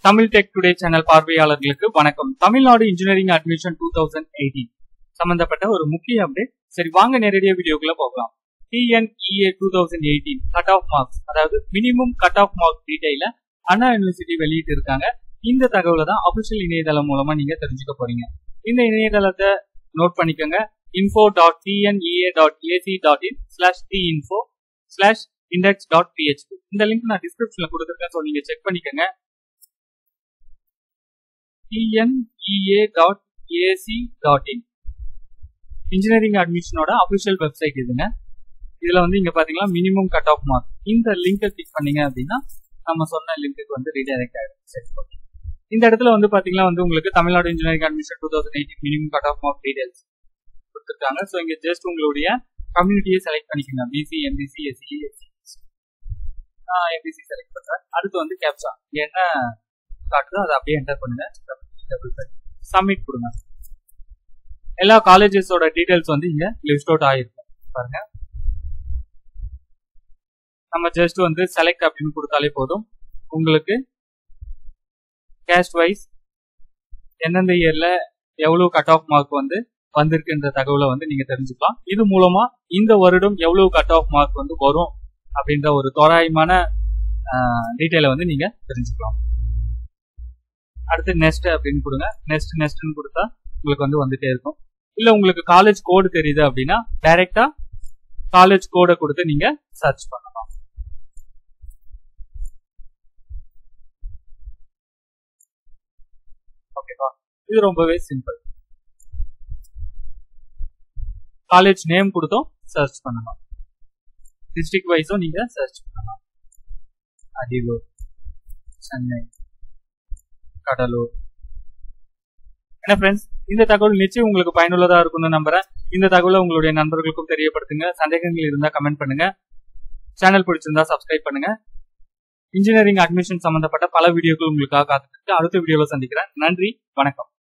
Tamil tech today channel பார்வையாளர்களுக்கு வணக்கம் Tamil Nadu engineering admission two thousand eighteen சம்பந்தப்பட்ட ஒரு முக்கிய அப்டேட் சரி வாங்க நேரடியாக வீடியோக்குள்ள போகலாம் TNEA two thousand eighteen cut off marks அதாவது மினிமம் கட் ஆஃப் மார்க் டீடைல அண்ணா யூனிவர்சிட்டி வெளியிட்டு இருக்காங்க இந்த தகவலை தான் அபிஷியல் இணையதளம் மூலமா நீங்க தெரிஞ்சுக்க போறீங்க இந்த இணையதளத்தை நோட் பண்ணிக்கோங்க info dot TNEA dot AC dot in slash D info slash index dot PHP இந்த லிங்க் நான் டிஸ்கிரிப்ஷன்ல கொடுத்துருக்கேன் ஸோ நீங்க செக் பண்ணிக்கோங்க TNEA dot AC dot in engineering அட்மிஷனோட அபிஷியல் வெப்சைட் இதுங்க இதுல வந்து இங்க பாத்தீங்கன்னா மினிமம் கட் ஆஃப் மார்க் இந்த லிங்கை கிளிக் பண்ணீங்க அப்படின்னா நம்ம சொன்ன லிங்க்கு வந்து ரீடைரக்ட் ஆயிடும் சரி okay. இந்த இடத்துல வந்து பாத்தீங்கன்னா வந்து உங்களுக்கு Tamil Nadu engineering admission two thousand eighteen minimum cut off mark details கொடுத்துருக்காங்க ஸோ இங்க ஜஸ்ட் உங்களுடைய கம்யூனிட்டியை செலக்ட் பண்ணிக்கோங்க BC MBC SC SC MBC select பண்றேன் அடுத்து வந்து கேப்சா என்ன காட்டுதோ அதை அப்படியே என்டர் பண்ணுங்க சப்மிட் கொடுங்க எல்லா காலேஜஸோட டீடைல்ஸ் வந்து இங்க லிஸ்ட் அவுட் ஆயிருக்கும் பாருங்க நம்ம ஜஸ்ட் வந்து செலக்ட் அப்படின்னு கொடுத்தாலே போதும் உங்களுக்கு கேஸ்ட் வைஸ் எந்தெந்த இயர்ல எவ்வளவு கட் ஆஃப் மார்க் வந்து வந்திருக்குன்ற தகவலை வந்து நீங்க தெரிஞ்சுக்கலாம் இது மூலமா இந்த வருடம் எவ்வளவு கட் ஆஃப் மார்க் வந்து வரும் அப்படின்ற ஒரு தோராயமான டீட்டெயிலை வந்து நீங்க தெரிஞ்சுக்கலாம் அடுத்து நெக்ஸ்ட் அப்படின்னு கொடுங்க நெக்ஸ்ட் நெக்ஸ்ட்னு கொடுத்தா உங்களுக்கு வந்து வந்துட்டே இருக்கும் இல்ல உங்களுக்கு காலேஜ் கோடு தெரியுது அப்படின்னா டைரக்டா காலேஜ் கோடை கொடுத்து நீங்க சர்ச் பண்ணலாம் ஓகேவா இது ரொம்பவே சிம்பிள் காலேஜ் நேம் கொடுத்தோம் சர்ச் பண்ணலாம் டிஸ்ட்ரிக்ட் வைஸும் நீங்க சர்ச் பண்ணலாம் அரியலூர் சென்னை கடலூர் என்ன ஃப்ரெண்ட்ஸ் இந்த தகவல் நிச்சயம் உங்களுக்கு பயனுள்ளதா இருக்கும்னு நம்புறேன் இந்த தகவலை உங்களுடைய நண்பர்களுக்கும் தெரியப்படுத்துங்க சந்தேகங்கள் இருந்தா கமெண்ட் பண்ணுங்க சேனல் பிடிச்சிருந்தா சப்ஸ்கிரைப் பண்ணுங்க இன்ஜினியரிங் அட்மிஷன் சம்பந்தப்பட்ட பல வீடியோக்கள் உங்களுக்காக காத்துட்டு அடுத்த வீடியோவில் சந்திக்கிறேன் நன்றி வணக்கம்